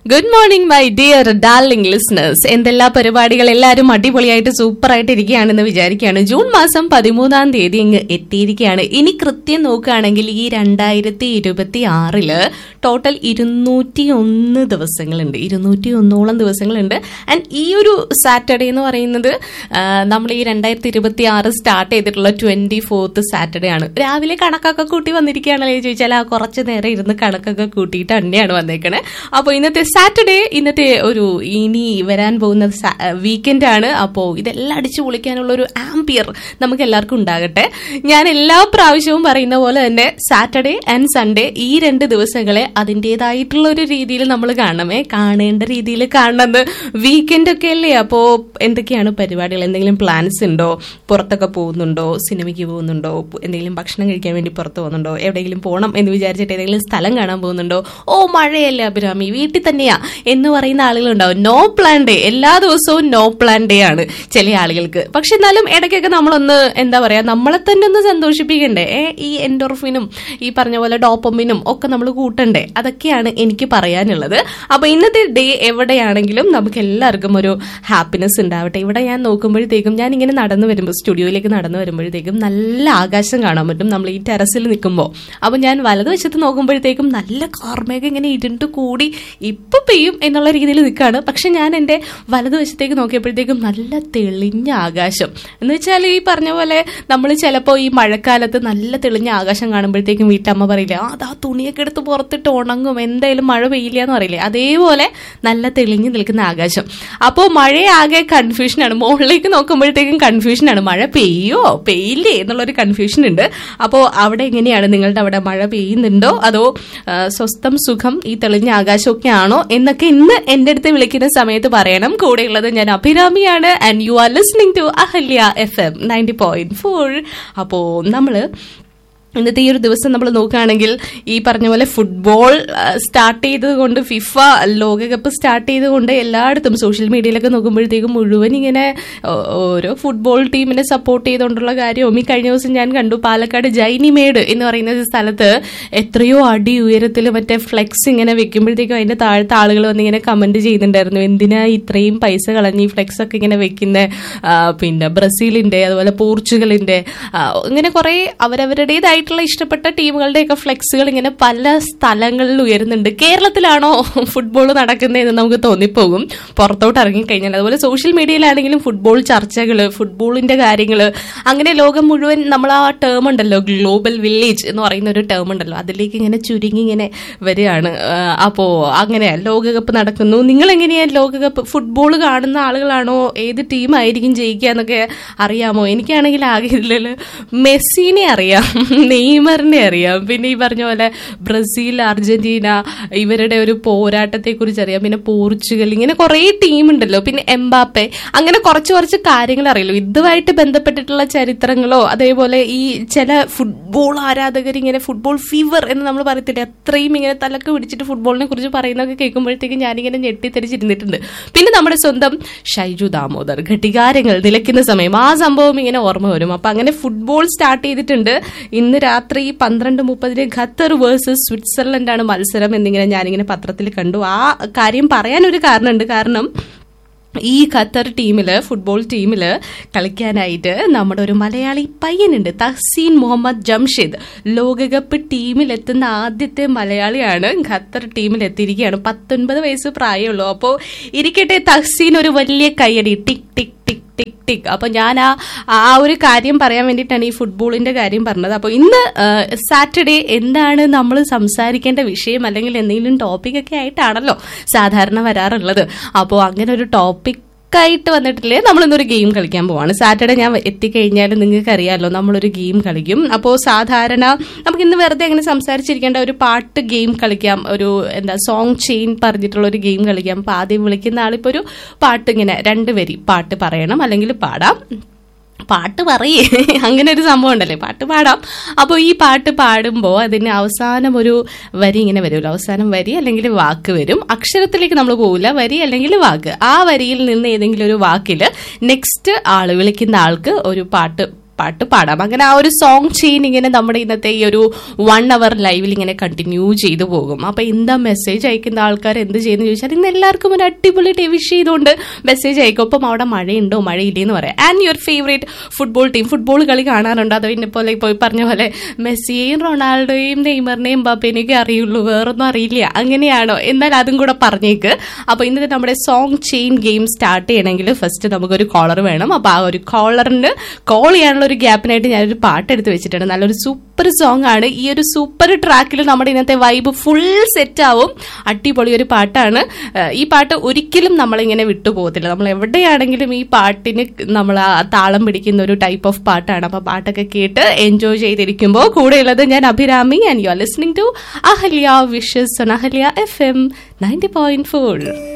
good morning my dear darling listeners എന്തെല്ലാ പരിപാടികൾ എല്ലാവരും അടിപൊളിയായിട്ട് സൂപ്പർ ആയിട്ട് ഇരിക്കുകയാണെന്ന് വിചാരിക്കുകയാണ് ജൂൺ മാസം പതിമൂന്നാം തീയതി ഇങ്ങ് എത്തിയിരിക്കുകയാണ് ഇനി കൃത്യം നോക്കുകയാണെങ്കിൽ ഈ രണ്ടായിരത്തി ഇരുപത്തി ആറില് ടോട്ടൽ ഇരുന്നൂറ്റി ഒന്ന് ദിവസങ്ങളുണ്ട് ഇരുന്നൂറ്റി ഒന്നോളം ദിവസങ്ങളുണ്ട് ആൻഡ് ഈ ഒരു സാറ്റർഡേ എന്ന് പറയുന്നത് ആ, നമ്മൾ ഈ രണ്ടായിരത്തി ഇരുപത്തി ആറ് സ്റ്റാർട്ട് ചെയ്തിട്ടുള്ള ട്വന്റി ഫോർത്ത് സാറ്റർഡേ ആണ് രാവിലെ കണക്കൊക്കെ കൂട്ടി വന്നിരിക്കുകയാണല്ലേ ചോദിച്ചാൽ ആ കുറച്ച് നേരം ഇരുന്ന് കണക്കൊക്കെ കൂട്ടിയിട്ട് തന്നെയാണ് വന്നേക്കണേ അപ്പോൾ ഇന്നത്തെ സാറ്റർഡേ ഇന്നത്തെ ഒരു ഇനി വരാൻ പോകുന്ന വീക്കെൻഡ് ആണ് അപ്പോൾ ഇതെല്ലാം അടിച്ചു പൊളിക്കാനുള്ള ഒരു ആംപിയർ നമുക്ക് എല്ലാവർക്കും ഉണ്ടാകട്ടെ ഞാൻ എല്ലാ പ്രാവശ്യവും പറയുന്ന പോലെ തന്നെ സാറ്റർഡേ ആൻഡ് സൺഡേ ഈ രണ്ട് ദിവസങ്ങളെ അതിൻ്റെതായിട്ടുള്ള ഒരു രീതിയിൽ നമ്മൾ കാണണമേ കാണേണ്ട രീതിയിൽ കാണുന്നത് വീക്കെൻഡ് ഒക്കെ അല്ലേ അപ്പോൾ എന്തൊക്കെയാണ് പരിപാടികൾ എന്തെങ്കിലും പ്ലാൻസ് ഉണ്ടോ പുറത്തൊക്കെ പോകുന്നുണ്ടോ സിനിമയ്ക്ക് പോകുന്നുണ്ടോ എന്തെങ്കിലും ഭക്ഷണം കഴിക്കാൻ വേണ്ടി പുറത്ത് പോകുന്നുണ്ടോ എവിടെയെങ്കിലും പോകണം എന്ന് വിചാരിച്ചിട്ട് ഏതെങ്കിലും സ്ഥലം കാണാൻ പോകുന്നുണ്ടോ ഓ മഴയല്ലേ അഭിരാമി വീട്ടിൽ തന്നെയാ എന്ന് പറയുന്ന ആളുകളുണ്ടാവും നോ പ്ലാൻ ഡേ എല്ലാ ദിവസവും നോ പ്ലാൻ ഡേ ആണ് ചില ആളുകൾക്ക് പക്ഷെ എന്നാലും ഇടയ്ക്കൊക്കെ നമ്മളൊന്ന് എന്താ പറയാ നമ്മളെ തന്നെ ഒന്ന് സന്തോഷിപ്പിക്കണ്ടേ ഏ ഈ എൻഡോർഫിനും ഈ പറഞ്ഞ പോലെ ഡോപ്പമിനും ഒക്കെ നമ്മൾ കൂട്ടണ്ടേ അതൊക്കെയാണ് എനിക്ക് പറയാനുള്ളത് അപ്പൊ ഇന്നത്തെ ഡേ എവിടെയാണെങ്കിലും നമുക്ക് എല്ലാവർക്കും ഒരു ഹാപ്പിനെസ് ഉണ്ടാവട്ടെ ഇവിടെ ഞാൻ നോക്കുമ്പോഴത്തേക്കും ഞാൻ ഇങ്ങനെ നടന്നു വരുമ്പോൾ സ്റ്റുഡിയോയിലേക്ക് നടന്നു വരുമ്പോഴത്തേക്കും നല്ല ആകാശം കാണാൻ പറ്റും നമ്മൾ ഈ ടെറസിൽ നിൽക്കുമ്പോൾ അപ്പൊ ഞാൻ വലതുവശത്ത് നോക്കുമ്പോഴത്തേക്കും നല്ല കാർമേഘം ഇങ്ങനെ ഇരുണ്ട് കൂടി ഇപ്പൊ പെയ്യും എന്നുള്ള രീതിയിൽ നിൽക്കുകയാണ് പക്ഷെ ഞാൻ എൻ്റെ വലതുവശത്തേക്ക് നോക്കിയപ്പോഴത്തേക്കും നല്ല തെളിഞ്ഞ ആകാശം എന്ന് വെച്ചാൽ ഈ പറഞ്ഞ പോലെ നമ്മൾ ചിലപ്പോൾ ഈ മഴക്കാലത്ത് നല്ല തെളിഞ്ഞ ആകാശം കാണുമ്പോഴത്തേക്കും വീട്ടമ്മ പറയില്ലേ ആ അതാ തുണിയൊക്കെ എടുത്ത് പുറത്തിട്ട് ഉണങ്ങും എന്തായാലും മഴ പെയ്യില്ല എന്ന് പറയില്ലേ അതേപോലെ നല്ല തെളിഞ്ഞു നിൽക്കുന്ന ആകാശം അപ്പോൾ മഴയാകെ കൺഫ്യൂഷനാണ് മുകളിലേക്ക് നോക്കുമ്പോഴത്തേക്കും കൺഫ്യൂഷനാണ് മഴ പെയ്യോ പെയ്യില്ലേ എന്നുള്ളൊരു കൺഫ്യൂഷൻ ഉണ്ട് അപ്പോൾ അവിടെ എങ്ങനെയാണ് നിങ്ങളുടെ അവിടെ മഴ പെയ്യുന്നുണ്ടോ അതോ ആ, സ്വസ്ഥം സുഖം ഈ തെളിഞ്ഞ ആകാശമൊക്കെ ആണോ എന്നൊക്കെ ഇന്ന് എൻ്റെ അടുത്ത് വിളിക്കുന്ന സമയത്ത് പറയണം കൂടെയുള്ളത് ഞാൻ അഭിരാമിയാണ് and you are listening to Ahalya F M ninety point four അപ്പോൾ നമ്മള് ഇന്നത്തെ ഈ ഒരു ദിവസം നമ്മൾ നോക്കുകയാണെങ്കിൽ ഈ പറഞ്ഞ പോലെ ഫുട്ബോൾ സ്റ്റാർട്ട് ചെയ്തത് കൊണ്ട് ഫിഫ ലോകകപ്പ് സ്റ്റാർട്ട് ചെയ്തുകൊണ്ട് എല്ലായിടത്തും സോഷ്യൽ മീഡിയയിലൊക്കെ നോക്കുമ്പോഴത്തേക്കും മുഴുവൻ ഇങ്ങനെ ഓ- ഓരോ ഫുട്ബോൾ ടീമിനെ സപ്പോർട്ട് ചെയ്തുകൊണ്ടുള്ള കാര്യവും ഈ കഴിഞ്ഞ ദിവസം ഞാൻ കണ്ടു പാലക്കാട് ജൈനിമേട് എന്ന് പറയുന്ന ഒരു സ്ഥലത്ത് എത്രയോ അടി ഉയരത്തിൽ മറ്റേ ഫ്ലെക്സ് ഇങ്ങനെ വെക്കുമ്പോഴത്തേക്കും അതിന്റെ താഴത്തെ ആളുകൾ വന്ന് ഇങ്ങനെ കമന്റ് ചെയ്യുന്നുണ്ടായിരുന്നു എന്തിനാ ഇത്രയും പൈസ കളഞ്ഞ് ഈ ഫ്ലെക്സ് ഒക്കെ ഇങ്ങനെ വെക്കുന്ന പിന്നെ ബ്രസീലിന്റെ അതുപോലെ പോർച്ചുഗലിന്റെ ആ, ഇങ്ങനെ കുറെ അവരവരുടേതായിട്ടുള്ള ഇഷ്ടപ്പെട്ട ടീമുകളുടെയൊക്കെ ഫ്ലെക്സുകൾ ഇങ്ങനെ പല സ്ഥലങ്ങളിൽ ഉയരുന്നുണ്ട് കേരളത്തിലാണോ ഫുട്ബോൾ നടക്കുന്നതെന്ന് നമുക്ക് തോന്നിപ്പോകും പുറത്തോട്ട് ഇറങ്ങിക്കഴിഞ്ഞാൽ അതുപോലെ സോഷ്യൽ മീഡിയയിലാണെങ്കിലും ഫുട്ബോൾ ചർച്ചകൾ ഫുട്ബോളിന്റെ കാര്യങ്ങൾ അങ്ങനെ ലോകം മുഴുവൻ നമ്മൾ ആ ടേം ഉണ്ടല്ലോ ഗ്ലോബൽ വില്ലേജ് എന്ന് പറയുന്ന ഒരു ടേം ഉണ്ടല്ലോ അതിലേക്ക് ഇങ്ങനെ ചുരുങ്ങി ഇങ്ങനെ വരികയാണ് ആ, അപ്പോ അങ്ങനെ ലോകകപ്പ് നടക്കുന്നു നിങ്ങൾ എങ്ങനെയാ ലോകകപ്പ് ഫുട്ബോൾ കാണുന്ന ആളുകളാണോ ഏത് ടീമായിരിക്കും ജയിക്കുക എന്നൊക്കെ അറിയാമോ എനിക്കാണെങ്കിൽ ആകെ ഇതിൽ മെസ്സിനെ അറിയാം നെയ്മറിനെ അറിയാം പിന്നെ ഈ പറഞ്ഞ പോലെ ബ്രസീൽ അർജന്റീന ഇവരുടെ ഒരു പോരാട്ടത്തെ കുറിച്ച് അറിയാം പിന്നെ പോർച്ചുഗൽ ഇങ്ങനെ കുറേ ടീം ഉണ്ടല്ലോ പിന്നെ എംബാപ്പെ അങ്ങനെ കുറച്ച് കുറച്ച് കാര്യങ്ങൾ അറിയല്ലോ ഇതുമായിട്ട് ബന്ധപ്പെട്ടിട്ടുള്ള ചരിത്രങ്ങളോ അതേപോലെ ഈ ചില ഫുട്ബോൾ ആരാധകർ ഇങ്ങനെ ഫുട്ബോൾ ഫീവർ എന്ന് നമ്മൾ പറയത്തില്ലേ അത്രയും ഇങ്ങനെ തലക്ക് പിടിച്ചിട്ട് ഫുട്ബോളിനെ കുറിച്ച് പറയുന്നതൊക്കെ കേൾക്കുമ്പോഴത്തേക്കും ഞാനിങ്ങനെ ഞെട്ടിത്തെരിച്ചിരുന്നിട്ടുണ്ട് പിന്നെ നമ്മുടെ സ്വന്തം ഷൈജു ദാമോദർ ഘട്ടികാരങ്ങൾ നിലയ്ക്കുന്ന സമയം ആ സംഭവം ഇങ്ങനെ ഓർമ്മ വരും അപ്പൊ അങ്ങനെ ഫുട്ബോൾ സ്റ്റാർട്ട് ചെയ്തിട്ടുണ്ട് ഇന്ന് രാത്രി പന്ത്രണ്ട് മുപ്പതിന് ഖത്തർ വേഴ്സസ് സ്വിറ്റ്സർലൻഡ് ആണ് മത്സരം എന്നിങ്ങനെ ഞാനിങ്ങനെ പത്രത്തിൽ കണ്ടു ആ കാര്യം പറയാനൊരു കാരണമുണ്ട് കാരണം ഈ ഖത്തർ ടീമില് ഫുട്ബോൾ ടീമില് കളിക്കാനായിട്ട് നമ്മുടെ ഒരു മലയാളി പയ്യനുണ്ട് തഹസീൻ മുഹമ്മദ് ജംഷിദ് ലോകകപ്പ് ടീമിലെത്തുന്ന ആദ്യത്തെ മലയാളിയാണ് ഖത്തർ ടീമിൽ എത്തിയിരിക്കുകയാണ് പത്തൊൻപത് വയസ്സ് പ്രായമുള്ളൂ അപ്പോൾ ഇരിക്കട്ടെ തഹസീൻ ഒരു വലിയ കയ്യടി ടിക് ടിക് ടിക് ടിക് ടിക് അപ്പൊ ഞാൻ ആ ആ ഒരു കാര്യം പറയാൻ വേണ്ടിയിട്ടാണ് ഈ ഫുട്ബോളിന്റെ കാര്യം പറഞ്ഞത് അപ്പോൾ ഇന്ന് സാറ്റർഡേ എന്താണ് നമ്മൾ സംസാരിക്കേണ്ട വിഷയം അല്ലെങ്കിൽ എന്തെങ്കിലും ടോപ്പിക് ഒക്കെ ആയിട്ടാണല്ലോ സാധാരണ വരാറുള്ളത് അപ്പോൾ അങ്ങനെ ഒരു ടോപ്പിക് ആയിട്ട് വന്നിട്ടില്ലേ നമ്മൾ ഇന്നൊരു ഗെയിം കളിക്കാൻ പോവാണ് സാറ്റർഡേ ഞാൻ എത്തിക്കഴിഞ്ഞാൽ നിങ്ങൾക്ക് അറിയാമല്ലോ നമ്മളൊരു ഗെയിം കളിക്കും അപ്പോൾ സാധാരണ നമുക്ക് ഇന്ന് വെറുതെ അങ്ങനെ സംസാരിച്ചിരിക്കേണ്ട ഒരു പാട്ട് ഗെയിം കളിക്കാം ഒരു എന്താ സോങ് ചെയിൻ പറഞ്ഞിട്ടുള്ള ഒരു ഗെയിം കളിക്കാം അപ്പോൾ ആദ്യം വിളിക്കുന്ന ആളിപ്പോൾ ഒരു പാട്ട് ഇങ്ങനെ രണ്ട് വരി പാട്ട് പറയണം അല്ലെങ്കിൽ പാടാം പാട്ട് പറയേ അങ്ങനെ ഒരു സംഭവം ഉണ്ടല്ലേ പാട്ട് പാടാം അപ്പോൾ ഈ പാട്ട് പാടുമ്പോൾ അതിന് അവസാനം ഒരു വരി ഇങ്ങനെ വരുമല്ലോ അവസാനം വരി അല്ലെങ്കിൽ വാക്ക് വരും അക്ഷരത്തിലേക്ക് നമ്മൾ പോകില്ല വരി അല്ലെങ്കിൽ വാക്ക് ആ വരിയിൽ നിന്ന് ഏതെങ്കിലും ഒരു വാക്കിൽ നെക്സ്റ്റ് ആള് വിളിക്കുന്ന ആൾക്ക് ഒരു പാട്ട് പാട്ട് പാടാം അങ്ങനെ ആ ഒരു സോങ് ചെയിൻ ഇങ്ങനെ നമ്മുടെ ഇന്നത്തെ ഈ ഒരു വൺ അവർ ലൈവിൽ ഇങ്ങനെ കണ്ടിന്യൂ ചെയ്തു പോകും അപ്പൊ എന്താ മെസ്സേജ് അയക്കുന്ന ആൾക്കാർ എന്ത് ചെയ്യുന്നു ചോദിച്ചാൽ ഇന്ന് എല്ലാവർക്കും ഒരു അടിപൊളി വിഷ് ചെയ്തുകൊണ്ട് മെസ്സേജ് അയക്കും ഒപ്പം അവിടെ മഴയുണ്ടോ മഴയില്ലേ എന്ന് പറയാം and your favourite football team football കളി കാണാറുണ്ടോ അതോ ഇന്നെ പോലെ പോയി പറഞ്ഞ പോലെ മെസ്സിയെയും റൊണാൾഡോയും നെയ്മറിനെയും ബാപ്പേനെയൊക്കെ അറിയുള്ളൂ വേറൊന്നും അറിയില്ല അങ്ങനെയാണോ എന്നാൽ അതും കൂടെ പറഞ്ഞേക്ക് അപ്പൊ ഇന്നത്തെ നമ്മുടെ സോങ് ചെയിൻ ഗെയിം സ്റ്റാർട്ട് ചെയ്യണമെങ്കിൽ ഫസ്റ്റ് നമുക്കൊരു കോളർ വേണം അപ്പൊ ആ ഒരു കോളറിന് കോൾ ചെയ്യാനുള്ള ഒരു ഗ്യാപ്പിനായിട്ട് ഞാനൊരു പാട്ട് എടുത്ത് വെച്ചിട്ടുണ്ട് നല്ലൊരു സൂപ്പർ സോങ് ആണ് ഈ ഒരു സൂപ്പർ ട്രാക്കിൽ നമ്മുടെ ഇന്നത്തെ വൈബ് ഫുൾ സെറ്റ് ആവും അടിപൊളി ഒരു പാട്ടാണ് ഏഹ് ഈ പാട്ട് ഒരിക്കലും നമ്മളിങ്ങനെ വിട്ടുപോകത്തില്ല നമ്മൾ എവിടെയാണെങ്കിലും ഈ പാട്ടിന് നമ്മൾ ആ താളം പിടിക്കുന്ന ഒരു ടൈപ്പ് ഓഫ് പാട്ടാണ് അപ്പൊ പാട്ടൊക്കെ കേട്ട് എൻജോയ് ചെയ്തിരിക്കുമ്പോൾ കൂടെയുള്ളത് ഞാൻ Abhirami and you are listening to Ahalya wishes Ahalya F M ninety point four